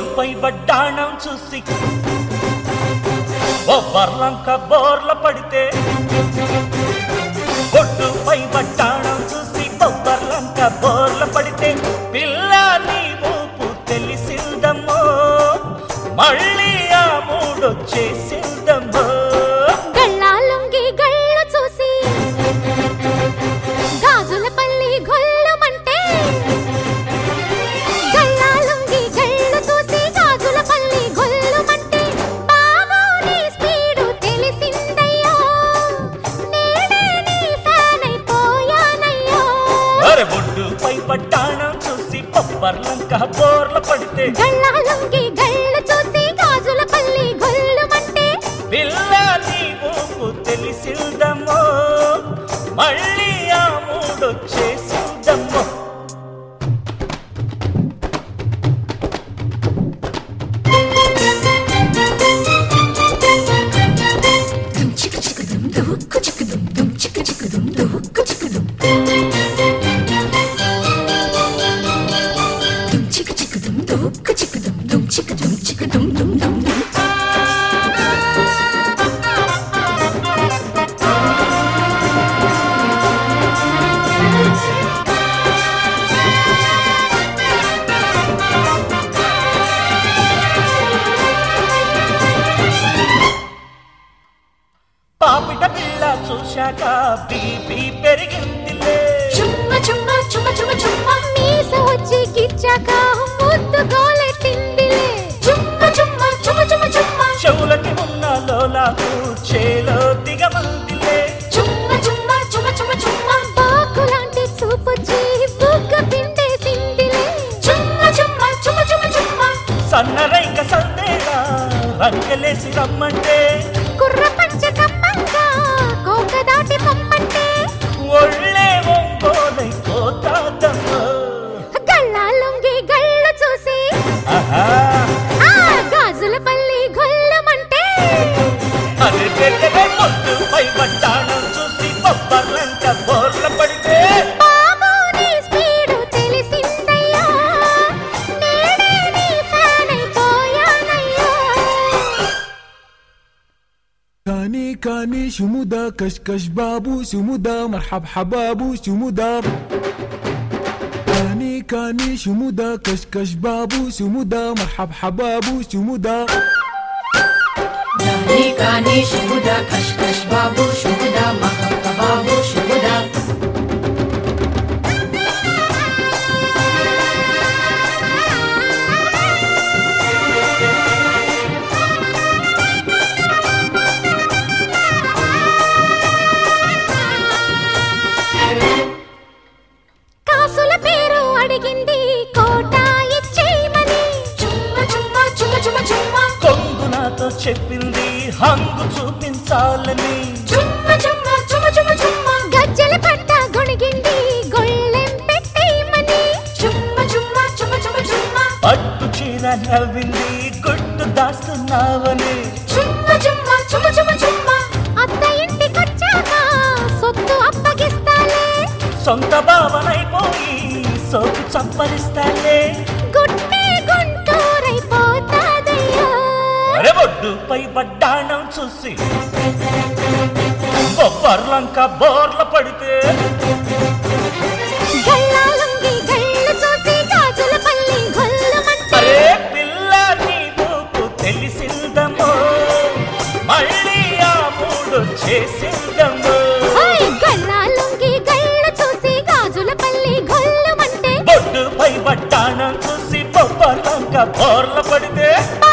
ఒడ్డుపై వడ్డాణం చూసి బొబ్బర్లంక బోర్ల పడితే ఒడ్డుపై వడ్డాణం చూసి బొబ్బర్లంక బోర్ల పడితే పిల్ల నీ ఊపు తెలిసిందమ్మో మళ్ళీ ఆ మూడొచ్చేసిందమ్మో గళ్ళాలుంగి గళ్ళు చూసి గాజుల పల్లి గొల్లమంటే గళ్ళాలుంగి గళ్ళు చూసి గాజుల పల్లి గొల్లమంటే బాబు నీ స్పీడు తెలిసిందయ్యో నేనే నీ ఫ్యాన్ అయిపోయానయ్యో అరే ఒడ్డుపై వడ్డాణం చూసి బొబ్బర్లంక బోర్ల పడితే గళ్ళాలుంగి గళ్ళు చూసి గాజుల పల్లి గొల్లమంటే పిల్ల నీ ఊపు తెలిసిందమ్మో మళ్ళీ ఆ మూడొచ్చేసిందమ్మో Dum chicka chicka dum dum hooka chicka dum dum chicka chicka dum dum hooka chicka dum. Dum chicka chicka dum dum hooka chicka dum dum chicka dum chicka dum dum dum dum. పాపిట పిల్ల చూశాక BP పెరిగిందిలే Chumma chumma chumma chumma chumma. మీస వచ్చి కిచ్చాక ముద్దు గోలెట్టిందిలే Chumma chumma chumma chumma chumma. చెవులకి ఉన్న లోలాకు చేలో దిగమందిలే Chumma chumma chumma chumma chumma. పాకులాంటి చూపొచ్చి బుగ్గ పిండేసిందిలే Chumma chumma chumma chumma chumma. సన్నరైక సందేలా రంకెలేసి రమ్మంటే కుర్ర పంచ కమ్మంగా కోక దాటి పొమ్మంటే ఒళ్ళే ఒంగోలై పోతాదమ్మో గళ్ళాలుంగి గళ్ళు చూసి ఆహా ఆ గాజుల పల్లి గొల్లమంటే అరే తెల్లవే పొద్దుపై వడ్డాణం చూసి బొబ్బర్లంక బోర్ల పడితే బాబు నీ స్పీడు తెలిసిందయ్యా నేనే నీ ఫ్యాన్ అయిపోయానయ్యా كاني كاني شمودا كشكش بابو شمودا مرحب حبابو شمودا كاني كاني شمودا كشكش بابو شمودا مرحب حبابو شمودا Kani kani shumuda kash kash babu shumuda mahaka babu shumuda. కాసుల పేరు అడిగింది కోట ఇచ్చేయమని Chumma chumma chumma chumma chumma. కొంగు నాతో చెప్పింది హంగు చూపించాలని Chumma chumma chumma chumma chumma. గజ్జల పట్ట గొణిగింది గొళ్ళెం పెట్టేయమని Chumma chumma chumma chumma chumma. పట్టు చీర నవ్వింది గుట్టు దాస్తున్నావని Chumma chumma chumma chumma chumma. అత్త ఇంటికొచ్చాక సొత్తు అప్పగిస్తాలే సొంత భావనైపోయి సోకు చంపరిస్తాలే గుట్టే గుంటూరైపోతాదయ్యా అరే ఒడ్డుపై వడ్డాణం చూసి బొబ్బర్లంక బోర్ల పడితే గళ్ళాలుంగి గళ్ళు చూసి గాజుల పల్లి గొల్లమంటే అరే పిల్ల నీ ఊపు తెలిసిందమ్మో మళ్ళీ ఆ మూడు చేసిందమ్మో ఓయ్ గళ్ళాలుంగి గళ్ళు చూసి గాజుల పల్లి గొల్లమంటే బొడ్డుపై వడ్డాణం చూసి బొబ్బర్లంక బోర్ల పడితే